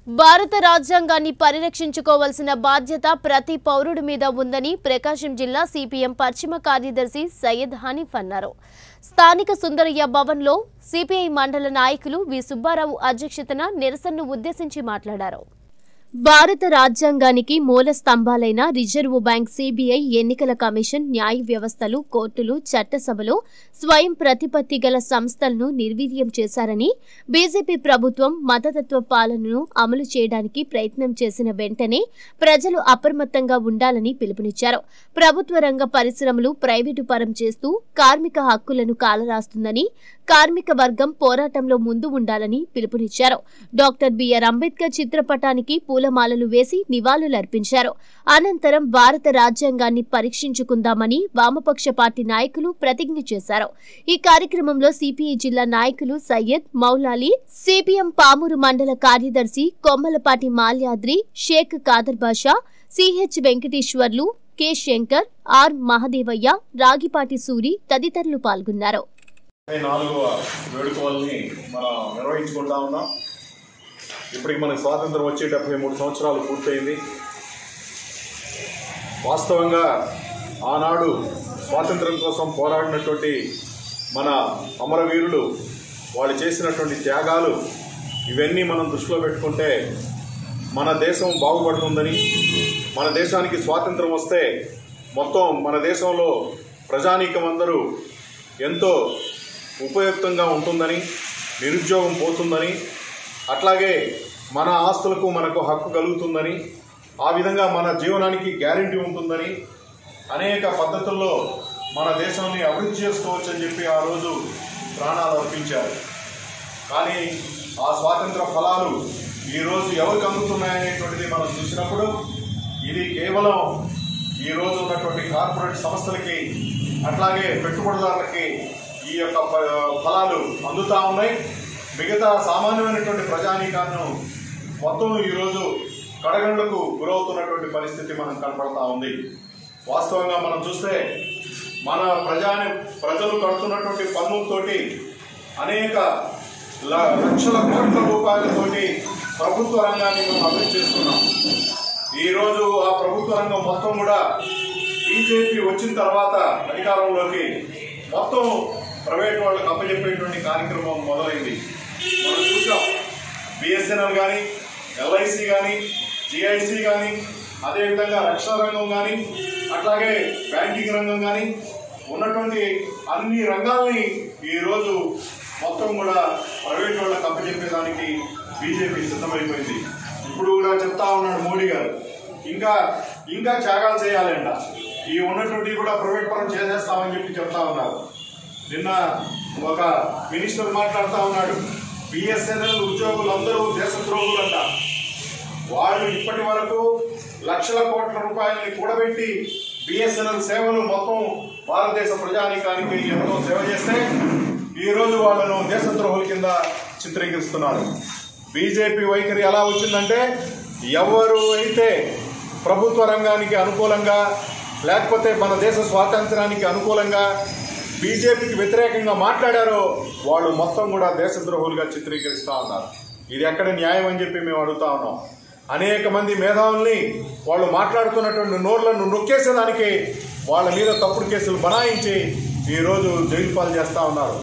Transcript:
భారత రాజ్యాంగాన్ని పరిరక్షించుకోవాల్సిన బాధ్యత ప్రతి పౌరుడి మీద ఉందని ప్రకాశం జిల్లా సిపిఎం పశ్చిమ కార్యదర్శి సయ్యద్ హనీఫ్ అన్నారు స్థానిక సుందరయ్య భవన్లో సిపిఐ మండల నాయకులు వి సుబ్బారావు అధ్యక్షతన నిరసనను ఉద్దేశించి మాట్లాడారు భారత రాజ్యాంగానికి మూల స్తంభాలైన రిజర్వు బ్యాంక్ సిబిఐ ఎన్నికల కమిషన్ న్యాయ వ్యవస్థలు కోర్టులు చట్టసభలో స్వయం ప్రతిపత్తి గల సంస్థలను నిర్వీర్యం చేశారని బీజేపీ ప్రభుత్వం మతతత్వ పాలనను అమలు చేయడానికి ప్రయత్నం చేసిన వెంటనే ప్రజలు అప్రమత్తంగా ఉండాలని పిలుపునిచ్చారు ప్రభుత్వ రంగ పరిశ్రమలు ప్రైవేటు పరం చేస్తూ కార్మిక హక్కులను కాలరాస్తుందని కార్మిక వర్గం పోరాటంలో ముందు ఉండాలని పిలుపునిచ్చారు డాక్టర్ బిఆర్ అంబేద్కర్ చిత్రపటానికి పూలమాలలు వేసి నివాళులర్పించారు అనంతరం భారత రాజ్యాంగాన్ని పరీక్షించుకుందామని వామపక్ష పార్టీ నాయకులు ప్రతిజ్ఞ చేశారు ఈ కార్యక్రమంలో సిపిఐ జిల్లా నాయకులు సయ్యద్ మౌలాలి సిపిఎం పామూరు మండల కార్యదర్శి Kommalapati Malyadri Sheikh Khader Basha CH Venkateswarlu K Shankar R Mahadevaiah Ragipati Suri తదితరులు పాల్గొన్నారు ముప్పై నాలుగవ వేడుకల్ని మనం నిర్వహించుకుంటా ఉన్నాం ఇప్పటికి మనకి స్వాతంత్రం వచ్చి డెబ్బై మూడు సంవత్సరాలు పూర్తయింది వాస్తవంగా ఆనాడు స్వాతంత్రం కోసం పోరాడినటువంటి మన అమరవీరులు వాళ్ళు చేసినటువంటి త్యాగాలు ఇవన్నీ మనం దృష్టిలో పెట్టుకుంటే మన దేశం బాగుపడుతుందని మన దేశానికి స్వాతంత్రం వస్తే మొత్తం మన దేశంలో ప్రజానీకం అందరూ ఎంతో ఉపయుక్తంగా ఉంటుందని నిరుద్యోగం పోతుందని అట్లాగే మన ఆస్తులకు మనకు హక్కు కలుగుతుందని ఆ విధంగా మన జీవనానికి గ్యారంటీ ఉంటుందని అనేక పద్ధతుల్లో మన దేశాన్ని అభివృద్ధి చేసుకోవచ్చు అని చెప్పి ఆ రోజు ప్రాణాలు అర్పించారు కానీ ఆ స్వాతంత్ర ఫలాలు ఈరోజు ఎవరికి అందుతున్నాయనేటువంటిది మనం చూసినప్పుడు ఇది కేవలం ఈరోజు ఉన్నటువంటి కార్పొరేట్ సంస్థలకి అట్లాగే పెట్టుబడిదారులకి ఈ యొక్క ప- ఫలాలు అందుతా ఉన్నాయి మిగతా సామాన్యమైనటువంటి ప్రజానీకాన్ని మొత్తం ఈరోజు కడగండ్లకు గురవుతున్నటువంటి పరిస్థితి మనం కనపడతా ఉంది వాస్తవంగా మనం చూస్తే మన ప్రజాని ప్రజలు కడుతున్నటువంటి పన్నులతోటి అనేక ల- లక్షల కోట్ల రూపాయలతోటి ప్రభుత్వ రంగాన్ని మనం అభివృద్ధి చేస్తున్నాం ఈరోజు ఆ ప్రభుత్వ రంగం మొత్తం కూడా బీజేపీ వచ్చిన తర్వాత అధికారంలోకి మొత్తం ప్రైవేట్ వాళ్ళకి అప్పచెప్పేటువంటి కార్యక్రమం మొదలైంది మనం చూసాం బిఎస్ఎన్ఎల్ కానీ ఎల్ఐసి కానీ జిఐసి కానీ అదేవిధంగా రక్షణ రంగం కానీ అట్లాగే బ్యాంకింగ్ రంగం కానీ ఉన్నటువంటి అన్ని రంగాల్ని ఈరోజు మొత్తం కూడా ప్రైవేట్ వాళ్ళకి అప్పచెప్పేదానికి బీజేపీ సిద్ధమైపోయింది ఇప్పుడు కూడా చెప్తా ఉన్నాడు మోడీ గారు ఇంకా ఇంకా త్యాగాలు చేయాలంట ఈ ఉన్నటువంటి కూడా ప్రైవేట్ పరం చేసేస్తామని చెప్పి చెప్తా ఉన్నారు నిన్న ఒక మినిస్టర్ మాట్లాడుతా ఉన్నాడు బిఎస్ఎన్ఎల్ ఉద్యోగులందరూ దేశద్రోహులంట వాళ్ళు ఇప్పటి వరకు లక్షల కోట్ల రూపాయలని కూడబెట్టి బిఎస్ఎన్ఎల్ సేవలు మొత్తం భారతదేశ ప్రజానీకానికి ఎంతో సేవ చేస్తే ఈ రోజు వాళ్ళను దేశద్రోహుల కింద చిత్రీకరిస్తున్నారు బీజేపీ వైఖరి ఎలా వచ్చిందంటే ఎవరు అయితే ప్రభుత్వ రంగానికి అనుకూలంగా లేకపోతే మన దేశ స్వాతంత్రానికి అనుకూలంగా బీజేపీకి వ్యతిరేకంగా మాట్లాడారో వాళ్ళు మొత్తం కూడా దేశద్రోహులుగా చిత్రీకరిస్తా ఉన్నారు ఇది ఎక్కడ న్యాయం అని చెప్పి మేము అడుగుతా ఉన్నాం అనేక మంది మేధావుల్ని వాళ్ళు మాట్లాడుతున్నటువంటి నోర్లను నొక్కేసేదానికి వాళ్ళ మీద తప్పుడు కేసులు బనాయించి ఈరోజు జైలు పాలు చేస్తా ఉన్నారు